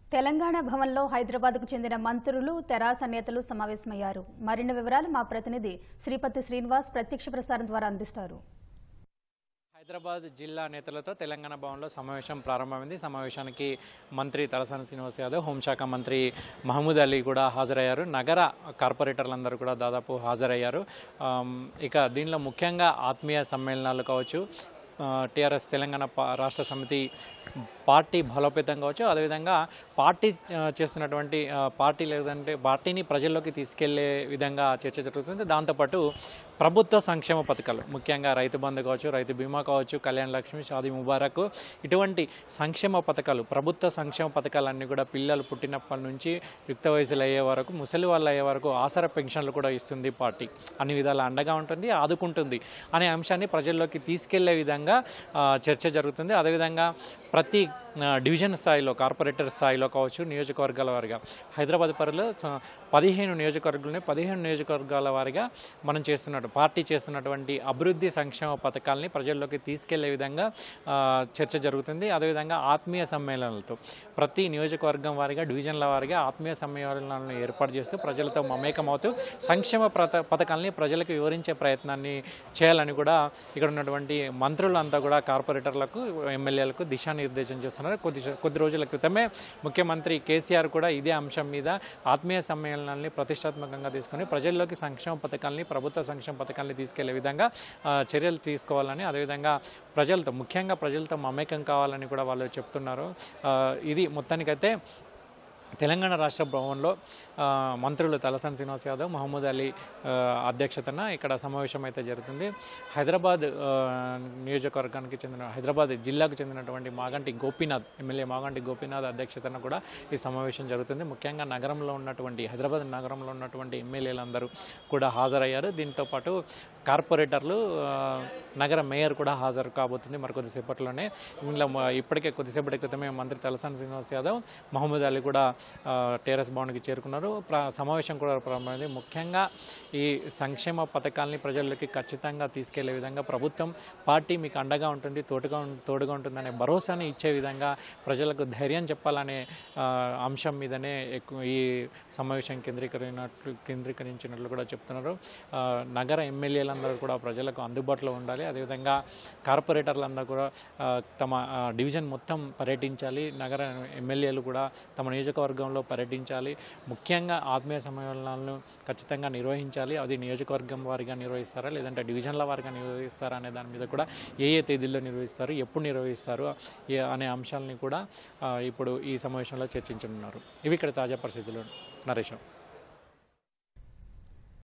తెలంగాణ భవన్లో హైదరాబాద్కు చెందిన మంత్రులు తెరాస నేతలు సమావేశమయ్యారు మరిన్ని వివరాలు మా ప్రతినిధి శ్రీపతి శ్రీనివాస్ ప్రత్యక్ష ప్రసారం ద్వారా అందిస్తారు హైదరాబాద్ జిల్లా నేతలతో తెలంగాణ భవన్లో సమావేశం ప్రారంభమైంది సమావేశానికి మంత్రి తలసాని శ్రీనివాస్ యాదవ్ హోంశాఖ మంత్రి మహమూద్ అలీ కూడా హాజరయ్యారు నగర కార్పొరేటర్లందరూ కూడా దాదాపు హాజరయ్యారు ఆమ్, ఇక దీనిలో ముఖ్యంగా ఆత్మీయ సమ్మేళనాలు కావచ్చు టీఆర్ఎస్ తెలంగాణ పా- రాష్ట్ర సమితి పార్టీ బలోపేతం కావచ్చు అదేవిధంగా పార్టీ ఆ, చేస్తున్నటువంటి ఆ, పార్టీ లేదంటే పార్టీని ప్రజల్లోకి తీసుకెళ్లే విధంగా చర్చ జరుగుతుంది దాంతోపాటు ప్రభుత్వ సంక్షేమ పథకాలు ముఖ్యంగా రైతు బంధు కావచ్చు రైతు బీమా కావచ్చు కళ్యాణ లక్ష్మి షాదీ ముబారక్ ఇటువంటి సంక్షేమ పథకాలు ప్రభుత్వ సంక్షేమ పథకాలన్నీ కూడా పిల్లలు పుట్టినప్పటి నుంచి యుక్త వయసులు అయ్యే వరకు ముసలి వాళ్ళు అయ్యే వరకు ఆసర పెన్షన్లు కూడా ఇస్తుంది పార్టీ అన్ని విధాల అండగా ఉంటుంది ఆదుకుంటుంది అనే అంశాన్ని ప్రజల్లోకి తీసుకెళ్లే విధంగా ఆ, చర్చ జరుగుతుంది అదేవిధంగా ప్రతి ఆ, డివిజన్ స్థాయిలో కార్పొరేటర్ స్థాయిలో కావచ్చు నియోజకవర్గాల వారిగా హైదరాబాద్ పరిధిలో స- పదిహేను నియోజకవర్గాలని పదిహేను నియోజకవర్గాల వారిగా మనం చేస్తున్నట్టు పార్టీ చేస్తున్నటువంటి అభివృద్ధి సంక్షేమ పథకాలని ప్రజల్లోకి తీసుకెళ్లే విధంగా ఆ, చర్చ జరుగుతుంది అదేవిధంగా ఆత్మీయ సమ్మేళనాలతో ప్రతి నియోజకవర్గం వారిగా డివిజన్ల వారిగా ఆత్మీయ సమ్మేళనాలను ఏర్పాటు చేస్తూ ప్రజలతో మమేకమవుతూ సంక్షేమ ప్రత పథకాలని ప్రజలకు వివరించే ప్రయత్నాన్ని చేయాలని కూడా ఇక్కడ ఉన్నటువంటి మంత్రులంతా కూడా కార్పొరేటర్లకు ఎమ్మెల్యేలకు దిశానిర్దేశం చేస్తున్నారు కొద్ది కొద్ది రోజుల క్రితమే ముఖ్యమంత్రి కేసీఆర్ కూడా ఇదే అంశం మీద ఆత్మీయ సమ్మేళనాల్ని ప్రతిష్టాత్మకంగా తీసుకొని ప్రజల్లోకి సంక్షేమ పథకాలని ప్రభుత్వ సంక్షేమ పథకాలని తీసుకెళ్లే విధంగా ఆ, చర్యలు తీసుకోవాలని అదేవిధంగా ప్రజలతో ముఖ్యంగా ప్రజలతో మమేకం కావాలని కూడా వాళ్ళు చెప్తున్నారు ఆ, ఇది మొత్తానికైతే తెలంగాణ రాష్ట్ర భవన్లో ఆ, మంత్రులు తలసాని శ్రీనివాస్ యాదవ్ మహమూద్ అలీ ఆ, అధ్యక్షతన ఇక్కడ సమావేశం అయితే జరుగుతుంది హైదరాబాద్ ఆ, నియోజకవర్గానికి చెందిన హైదరాబాద్ జిల్లాకు చెందినటువంటి మాగంటి గోపీనాథ్ ఎమ్మెల్యే మాగంటి గోపీనాథ్ అధ్యక్షతన కూడా ఈ సమావేశం జరుగుతుంది ముఖ్యంగా నగరంలో ఉన్నటువంటి హైదరాబాద్ నగరంలో ఉన్నటువంటి ఎమ్మెల్యేలందరూ కూడా హాజరయ్యారు దీంతో పాటు కార్పొరేటర్లు ఆ, నగర మేయర్ కూడా హాజరు కాబోతుంది మరి కొద్దిసేపట్లోనే ఇందులో మ- ఇప్పటికే కొద్దిసేపటి క్రితమే మంత్రి తలసాని శ్రీనివాస్ యాదవ్ మహమూద్ అలీ కూడా ఆ, టెర్రస్ భవన్కి చేరుకున్నారు ప్ర సమావేశం కూడా ప్రారంభమైంది ముఖ్యంగా ఈ సంక్షేమ పథకాలని ప్రజల్లోకి ఖచ్చితంగా తీసుకెళ్లే విధంగా ప్రభుత్వం పార్టీ మీకు అండగా ఉంటుంది తోడుగా ఉం- తోడుగా ఉంటుందనే భరోసాని ఇచ్చే విధంగా ప్రజలకు ధైర్యం చెప్పాలనే ఆ, అంశం మీదనే ఎక్కువ ఈ సమావేశం కేంద్రీకరించినట్లు కేంద్రీకరించినట్లు కూడా చెప్తున్నారు ఆ, నగర ఎమ్మెల్యేలందరూ కూడా ప్రజలకు అందుబాటులో ఉండాలి అదేవిధంగా కార్పొరేటర్లందరూ కూడా ఆ, తమ ఆ, డివిజన్ మొత్తం పర్యటించాలి నగర ఎమ్మెల్యేలు కూడా తమ నియోజకవర్గంలో పర్యటించాలి ముఖ్యంగా ఆత్మీయ సమ్మేళనాలను ఖచ్చితంగా నిర్వహించాలి అది నియోజకవర్గం వారిగా నిర్వహిస్తారా లేదంటే డివిజన్ల వారిగా నిర్వహిస్తారా అనే దాని మీద కూడా ఏ ఏ తేదీల్లో నిర్వహిస్తారు ఎప్పుడు నిర్వహిస్తారు ఏ అనే అంశాలని కూడా ఆ, ఇప్పుడు ఈ సమావేశంలో చర్చించనున్నారు ఇవి ఇక్కడ తాజా పరిస్థితులు నరేషం